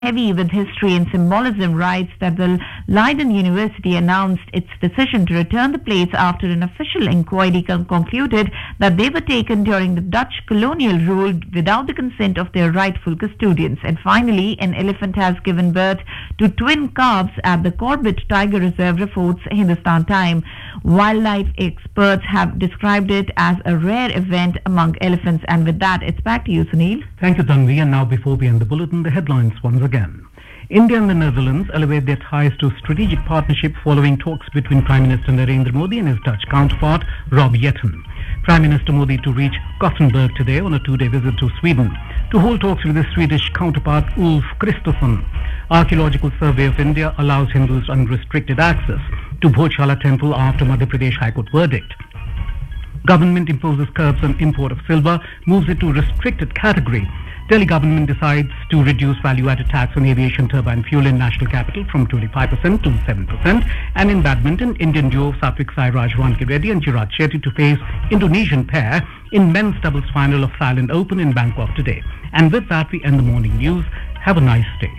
heavy with history and symbolism writes that the Leiden University announced its decision to return the plates after an official inquiry con- concluded that they were taken during the Dutch colonial rule without the consent of their rightful custodians. And finally, an elephant has given birth to twin calves at the Corbett Tiger Reserve, reports Hindustan Time. Wildlife experts have described it as a rare event among elephants. And with that, it's back to you, Sunil. Thank you, Tanvi. And now, before we end the bulletin, the headlines once again. India and the Netherlands elevate their ties to strategic partnership following talks between Prime Minister Narendra Modi and his Dutch counterpart, Rob Jetten. Prime Minister Modi to reach Gothenburg today on a two-day visit to Sweden to hold talks with his Swedish counterpart Ulf Kristersson. Archaeological Survey of India allows Hindus unrestricted access to Bhojala temple after Madhya Pradesh High Court verdict. Government imposes curbs on import of silver, moves it to restricted category. Delhi government decides to reduce value-added tax on aviation turbine fuel in national capital from 25% to 7%. And in badminton, Indian duo Satvik Sairaj Ranki Reddy and Chirag Shetty to face Indonesian pair in men's doubles final of Thailand Open in Bangkok today. And with that, we end the morning news. Have a nice day.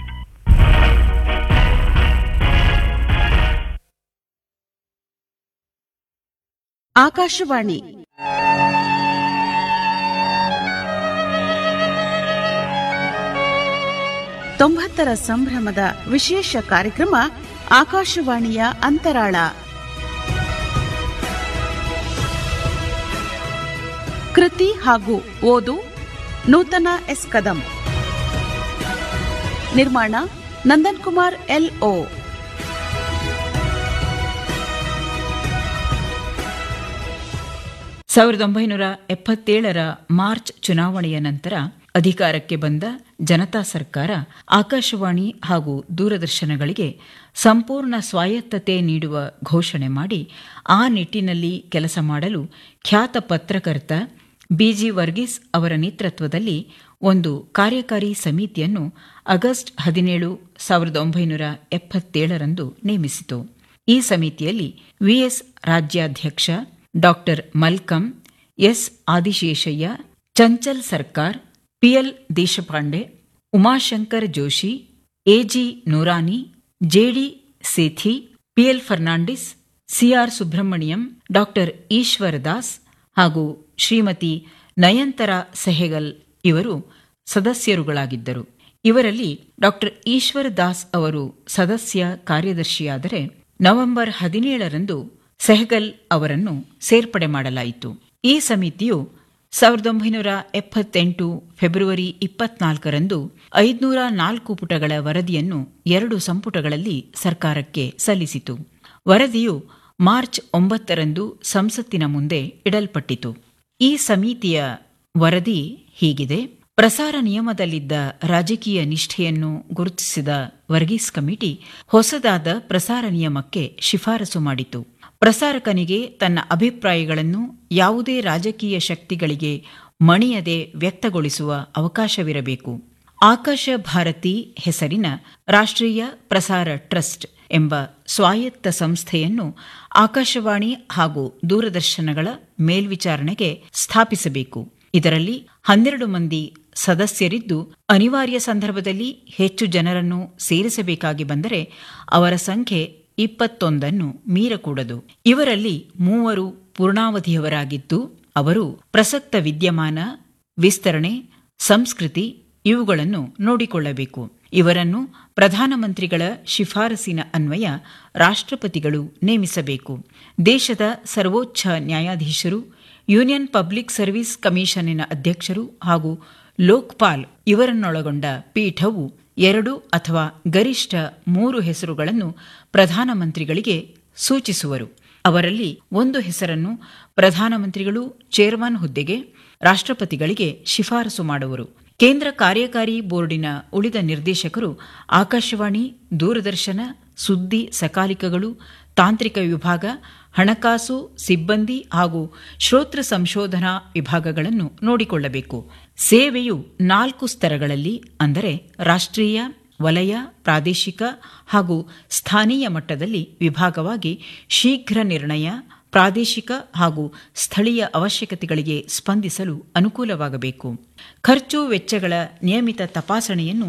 Akashvani ತೊಂಬತ್ತರ ಸಂಭ್ರಮದ ವಿಶೇಷ ಕಾರ್ಯಕ್ರಮ ಆಕಾಶವಾಣಿಯ ಅಂತರಾಳ ಕೃತಿ ಹಾಗೂ ಓದು ನೂತನ S Kadam ನಿರ್ಮಾಣ ನಂದನ್ ಕುಮಾರ್ ಎಲ್ಒ ಸಾವಿರದ ಒಂಬೈನೂರ ಎಪ್ಪತ್ತೇಳರ ಮಾರ್ಚ್ ಚುನಾವಣೆಯ ನಂತರ ಅಧಿಕಾರಕ್ಕೆ ಬಂದ ಜನತಾ ಸರ್ಕಾರ ಆಕಾಶವಾಣಿ ಹಾಗೂ ದೂರದರ್ಶನಗಳಿಗೆ ಸಂಪೂರ್ಣ ಸ್ವಾಯತ್ತತೆ ನೀಡುವ ಘೋಷಣೆ ಮಾಡಿ ಆ ನಿಟ್ಟಿನಲ್ಲಿ ಕೆಲಸ ಮಾಡಲು ಖ್ಯಾತ ಪತ್ರಕರ್ತ ಬಿಜಿ ವರ್ಗೀಸ್ ಅವರ ನೇತೃತ್ವದಲ್ಲಿ ಒಂದು ಕಾರ್ಯಕಾರಿ ಸಮಿತಿಯನ್ನು ಆಗಸ್ಟ್ ಹದಿನೇಳು ಸಾವಿರದ ಒಂಬೈನೂರ ಎಪ್ಪತ್ತೇಳರಂದು ನೇಮಿಸಿತು ಈ ಸಮಿತಿಯಲ್ಲಿ ವಿಎಸ್ ರಾಜ್ಯಾಧ್ಯಕ್ಷ doctor ಮಲ್ಕಂ S Adiseshaiah Chanchal Sarkar P L Deshpande Umashankar Joshi A G Noorani J D Sethi P L Fernandes C R Subrahmanyam doctor Ishwar Das ಹಾಗೂ ಶ್ರೀಮತಿ ನಯಂತರ ಸೆಹೆಗಲ್ ಇವರು ಸದಸ್ಯರುಗಳಾಗಿದ್ದರು ಇವರಲ್ಲಿ ಡಾಕ್ಟರ್ ಈಶ್ವರ್ ದಾಸ್ ಅವರು ಸದಸ್ಯ ಕಾರ್ಯದರ್ಶಿಯಾದರೆ ನವೆಂಬರ್ ಹದಿನೇಳರಂದು ಸೆಹಗಲ್ ಅವರನ್ನು ಸೇರ್ಪಡೆ ಮಾಡಲಾಯಿತು ಈ ಸಮಿತಿಯು ಸಾವಿರದ ಒಂಬೈನೂರ ಎಪ್ಪತ್ತೆಂಟು ಫೆಬ್ರವರಿ ಇಪ್ಪತ್ನಾಲ್ಕರಂದು ಐದುನೂರ ನಾಲ್ಕು ಪುಟಗಳ ವರದಿಯನ್ನು ಎರಡು ಸಂಪುಟಗಳಲ್ಲಿ ಸರ್ಕಾರಕ್ಕೆ ಸಲ್ಲಿಸಿತು ವರದಿಯು ಮಾರ್ಚ್ ಒಂಬತ್ತರಂದು ಸಂಸತ್ತಿನ ಮುಂದೆ ಇಡಲ್ಪಟ್ಟಿತು ಈ ಸಮಿತಿಯ ವರದಿ ಹೀಗಿದೆ ಪ್ರಸಾರ ನಿಯಮದಲ್ಲಿದ್ದ ರಾಜಕೀಯ ನಿಷ್ಠೆಯನ್ನು ಗುರುತಿಸಿದ ವರ್ಗೀಸ್ ಕಮಿಟಿ ಹೊಸದಾದ ಪ್ರಸಾರ ನಿಯಮಕ್ಕೆ ಶಿಫಾರಸು ಮಾಡಿತು ಪ್ರಸಾರಕನಿಗೆ ತನ್ನ ಅಭಿಪ್ರಾಯಗಳನ್ನು ಯಾವುದೇ ರಾಜಕೀಯ ಶಕ್ತಿಗಳಿಗೆ ಮಣಿಯದೆ ವ್ಯಕ್ತಗೊಳಿಸುವ ಅವಕಾಶವಿರಬೇಕು ಆಕಾಶ ಭಾರತಿ ಹೆಸರಿನ ರಾಷ್ಟ್ರೀಯ ಪ್ರಸಾರ ಟ್ರಸ್ಟ್ ಎಂಬ ಸ್ವಾಯತ್ತ ಸಂಸ್ಥೆಯನ್ನು ಆಕಾಶವಾಣಿ ಹಾಗೂ ದೂರದರ್ಶನಗಳ ಮೇಲ್ವಿಚಾರಣೆಗೆ ಸ್ಥಾಪಿಸಬೇಕು ಇದರಲ್ಲಿ ಹನ್ನೆರಡು ಮಂದಿ ಸದಸ್ಯರಿದ್ದು ಅನಿವಾರ್ಯ ಸಂದರ್ಭದಲ್ಲಿ ಹೆಚ್ಚು ಜನರನ್ನು ಸೇರಿಸಬೇಕಾಗಿ ಬಂದರೆ ಅವರ ಸಂಖ್ಯೆ ಇಪ್ಪತ್ತೊಂದನ್ನು ಮೀರಕೂಡದು ಇವರಲ್ಲಿ ಮೂವರು ಪೂರ್ಣಾವಧಿಯವರಾಗಿದ್ದು ಅವರು ಪ್ರಸಕ್ತ ವಿದ್ಯಮಾನ ವಿಸ್ತರಣೆ ಸಂಸ್ಕೃತಿ ಇವುಗಳನ್ನು ನೋಡಿಕೊಳ್ಳಬೇಕು ಇವರನ್ನು ಪ್ರಧಾನಮಂತ್ರಿಗಳ ಶಿಫಾರಸಿನ ಅನ್ವಯ ರಾಷ್ಟ್ರಪತಿಗಳು ನೇಮಿಸಬೇಕು ದೇಶದ ಸರ್ವೋಚ್ಚ ನ್ಯಾಯಾಧೀಶರು ಯೂನಿಯನ್ ಪಬ್ಲಿಕ್ ಸರ್ವಿಸ್ ಕಮಿಷನ್ನಿನ ಅಧ್ಯಕ್ಷರು ಹಾಗೂ ಲೋಕ್ಪಾಲ್ ಇವರನ್ನೊಳಗೊಂಡ ಪೀಠವು ಎರಡು ಅಥವಾ ಗರಿಷ್ಠ ಮೂರು ಹೆಸರುಗಳನ್ನು ಪ್ರಧಾನಮಂತ್ರಿಗಳಿಗೆ ಸೂಚಿಸುವರು ಅವರಲ್ಲಿ ಒಂದು ಹೆಸರನ್ನು ಪ್ರಧಾನಮಂತ್ರಿಗಳು ಚೇರ್ಮನ್ ಹುದ್ದೆಗೆ ರಾಷ್ಟ್ರಪತಿಗಳಿಗೆ ಶಿಫಾರಸು ಮಾಡುವರು ಕೇಂದ್ರ ಕಾರ್ಯಕಾರಿ ಬೋರ್ಡಿನ ಉಳಿದ ನಿರ್ದೇಶಕರು ಆಕಾಶವಾಣಿ ದೂರದರ್ಶನ ಸುದ್ದಿ ಸಕಾಲಿಕಗಳು ತಾಂತ್ರಿಕ ವಿಭಾಗ ಹಣಕಾಸು ಸಿಬ್ಬಂದಿ ಹಾಗೂ ಶ್ರೋತೃ ಸಂಶೋಧನಾ ವಿಭಾಗಗಳನ್ನು ನೋಡಿಕೊಳ್ಳಬೇಕು ಸೇವೆಯು ನಾಲ್ಕು ಸ್ತರಗಳಲ್ಲಿ ಅಂದರೆ ರಾಷ್ಟ್ರೀಯ ವಲಯ ಪ್ರಾದೇಶಿಕ ಹಾಗೂ ಸ್ಥಾನೀಯ ಮಟ್ಟದಲ್ಲಿ ವಿಭಾಗವಾಗಿ ಶೀಘ್ರ ನಿರ್ಣಯ ಪ್ರಾದೇಶಿಕ ಹಾಗೂ ಸ್ಥಳೀಯ ಅವಶ್ಯಕತೆಗಳಿಗೆ ಸ್ಪಂದಿಸಲು ಅನುಕೂಲವಾಗಬೇಕು ಖರ್ಚು ವೆಚ್ಚಗಳ ನಿಯಮಿತ ತಪಾಸಣೆಯನ್ನು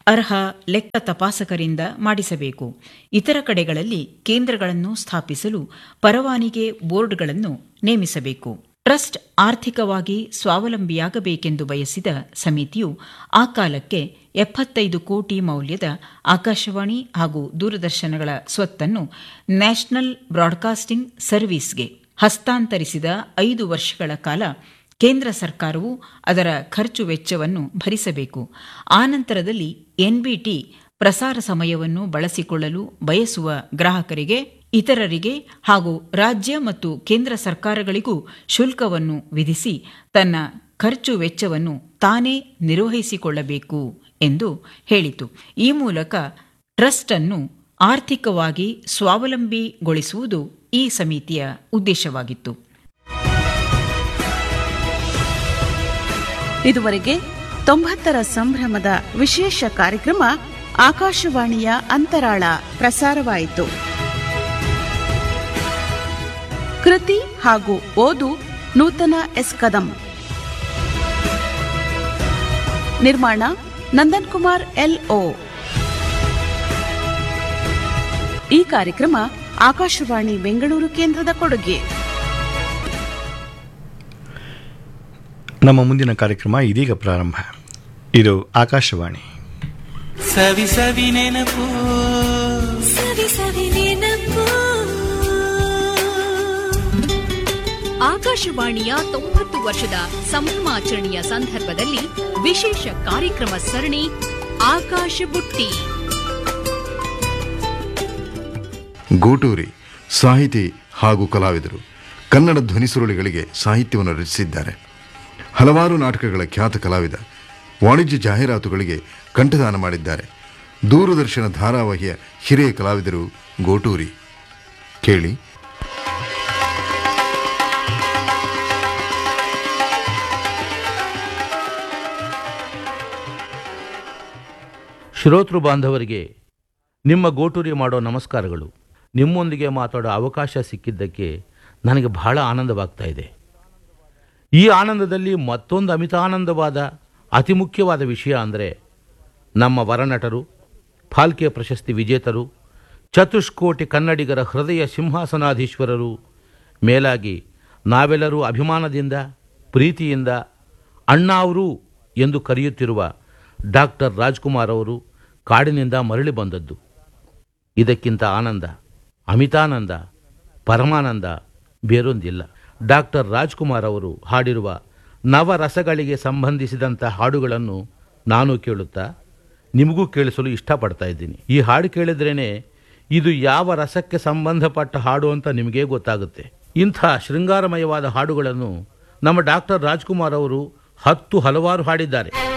ಅರ್ಹ ಲೆಕ್ಕ ತಪಾಸಕರಿಂದ ಮಾಡಿಸಬೇಕು ಇತರ ಕಡೆಗಳಲ್ಲಿ ಕೇಂದ್ರಗಳನ್ನು ಸ್ಥಾಪಿಸಲು ಪರವಾನಿಗೆ ಬೋರ್ಡ್ಗಳನ್ನು ನೇಮಿಸಬೇಕು ಟ್ರಸ್ಟ್ ಆರ್ಥಿಕವಾಗಿ ಸ್ವಾವಲಂಬಿಯಾಗಬೇಕೆಂದು ಬಯಸಿದ ಸಮಿತಿಯು ಆ ಕಾಲಕ್ಕೆ ಎಪ್ಪತ್ತೈದು ಕೋಟಿ ಮೌಲ್ಯದ ಆಕಾಶವಾಣಿ ಹಾಗೂ ದೂರದರ್ಶನಗಳ ಸ್ವತ್ತನ್ನು ನ್ಯಾಷನಲ್ ಬ್ರಾಡ್ಕಾಸ್ಟಿಂಗ್ ಸರ್ವಿಸ್ಗೆ ಹಸ್ತಾಂತರಿಸಿದ ಐದು ವರ್ಷಗಳ ಕಾಲ ಕೇಂದ್ರ ಸರ್ಕಾರವು ಅದರ ಖರ್ಚು ವೆಚ್ಚವನ್ನು ಭರಿಸಬೇಕು ಆನಂತರದಲ್ಲಿ ಎನ್ಬಿಟಿ ಪ್ರಸಾರ ಸಮಯವನ್ನು ಬಳಸಿಕೊಳ್ಳಲು ಬಯಸುವ ಗ್ರಾಹಕರಿಗೆ ಇತರರಿಗೆ ಹಾಗೂ ರಾಜ್ಯ ಮತ್ತು ಕೇಂದ್ರ ಸರ್ಕಾರಗಳಿಗೂ ಶುಲ್ಕವನ್ನು ವಿಧಿಸಿ ತನ್ನ ಖರ್ಚು ವೆಚ್ಚವನ್ನು ತಾನೇ ನಿರ್ವಹಿಸಿಕೊಳ್ಳಬೇಕು ಎಂದು ಹೇಳಿತು ಈ ಮೂಲಕ ಟ್ರಸ್ಟ್ ಅನ್ನು ಆರ್ಥಿಕವಾಗಿ ಸ್ವಾವಲಂಬಿಗೊಳಿಸುವುದು ಈ ಸಮಿತಿಯ ಉದ್ದೇಶವಾಗಿತ್ತು ಇದುವರೆಗೆ ತೊಂಬತ್ತರ ಸಂಭ್ರಮದ ವಿಶೇಷ ಕಾರ್ಯಕ್ರಮ ಆಕಾಶವಾಣಿಯ ಅಂತರಾಳ ಪ್ರಸಾರವಾಯಿತು ಕೃತಿ ಹಾಗೂ ಓದು ನೂತನ ಎಸ್ ಕದಂ ನಿರ್ಮಾಣ ನಂದನ್ ಕುಮಾರ್ ಎಲ್ಒ ಈ ಕಾರ್ಯಕ್ರಮ ಆಕಾಶವಾಣಿ ಬೆಂಗಳೂರು ಕೇಂದ್ರದ ಕೊಡುಗೆ ನಮ್ಮ ಮುಂದಿನ ಕಾರ್ಯಕ್ರಮ ಇದೀಗ ಪ್ರಾರಂಭ ಇದು ಆಕಾಶವಾಣಿ ಸವಿ ಸವಿ ನೆನಪು ಸವಿ ಸವಿ ನೆನಪು ಆಕಾಶವಾಣಿಯ ತೊಂಬತ್ತು ವರ್ಷದ ಸಂಭ್ರಮಾಚರಣೆಯ ಸಂದರ್ಭದಲ್ಲಿ ವಿಶೇಷ ಕಾರ್ಯಕ್ರಮ ಸರಣಿ ಆಕಾಶ ಬುಟ್ಟಿ ಗೂಟೂರಿ ಸಾಹಿತಿ ಹಾಗೂ ಕಲಾವಿದರು ಕನ್ನಡ ಧ್ವನಿಸುರುಳಿಗಳಿಗೆ ಸಾಹಿತ್ಯವನ್ನು ರಚಿಸಿದ್ದಾರೆ ಹಲವಾರು ನಾಟಕಗಳ ಖ್ಯಾತ ಕಲಾವಿದ ವಾಣಿಜ್ಯ ಜಾಹೀರಾತುಗಳಿಗೆ ಕಂಠದಾನ ಮಾಡಿದ್ದಾರೆ ದೂರದರ್ಶನ ಧಾರಾವಾಹಿಯ ಹಿರಿಯ ಕಲಾವಿದರು ಗೋಟೂರಿ ಕೇಳಿ ಶ್ರೋತೃ ಬಾಂಧವರಿಗೆ ನಿಮ್ಮ ಗೋಟೂರಿ ಮಾಡೋ ನಮಸ್ಕಾರಗಳು ನಿಮ್ಮೊಂದಿಗೆ ಮಾತಾಡೋ ಅವಕಾಶ ಸಿಕ್ಕಿದ್ದಕ್ಕೆ ನನಗೆ ಬಹಳ ಆನಂದವಾಗ್ತಾ ಇದೆ ಈ ಆನಂದದಲ್ಲಿ ಮತ್ತೊಂದು ಅಮಿತಾನಂದವಾದ ಅತಿ ಮುಖ್ಯವಾದ ವಿಷಯ ಅಂದರೆ ನಮ್ಮ ವರನಟರು ಫಾಲ್ಕೆ ಪ್ರಶಸ್ತಿ ವಿಜೇತರು ಚತುಷ್ಕೋಟಿ ಕನ್ನಡಿಗರ ಹೃದಯ ಸಿಂಹಾಸನಾಧೀಶ್ವರರು ಮೇಲಾಗಿ ನಾವೆಲ್ಲರೂ ಅಭಿಮಾನದಿಂದ ಪ್ರೀತಿಯಿಂದ ಅಣ್ಣಾವರು ಎಂದು ಕರೆಯುತ್ತಿರುವ ಡಾಕ್ಟರ್ ರಾಜ್ಕುಮಾರ್ ಅವರು ಕಾಡಿನಿಂದ ಮರಳಿ ಬಂದದ್ದು ಇದಕ್ಕಿಂತ ಆನಂದ ಅಮಿತಾನಂದ ಪರಮಾನಂದ ಬೇರೊಂದಿಲ್ಲ ಡಾಕ್ಟರ್ ರಾಜ್ಕುಮಾರ್ ಅವರು ಹಾಡಿರುವ ನವರಸಗಳಿಗೆ ಸಂಬಂಧಿಸಿದಂಥ ಹಾಡುಗಳನ್ನು ನಾನು ಕೇಳುತ್ತಾ ನಿಮಗೂ ಕೇಳಿಸಲು ಇಷ್ಟಪಡ್ತಾ ಇದ್ದೀನಿ ಈ ಹಾಡು ಕೇಳಿದ್ರೇ ಇದು ಯಾವ ರಸಕ್ಕೆ ಸಂಬಂಧಪಟ್ಟ ಹಾಡು ಅಂತ ನಿಮಗೇ ಗೊತ್ತಾಗುತ್ತೆ ಇಂಥ ಶೃಂಗಾರಮಯವಾದ ಹಾಡುಗಳನ್ನು ನಮ್ಮ ಡಾಕ್ಟರ್ ರಾಜ್ಕುಮಾರ್ ಅವರು ಹತ್ತು ಹಲವಾರು ಹಾಡಿದ್ದಾರೆ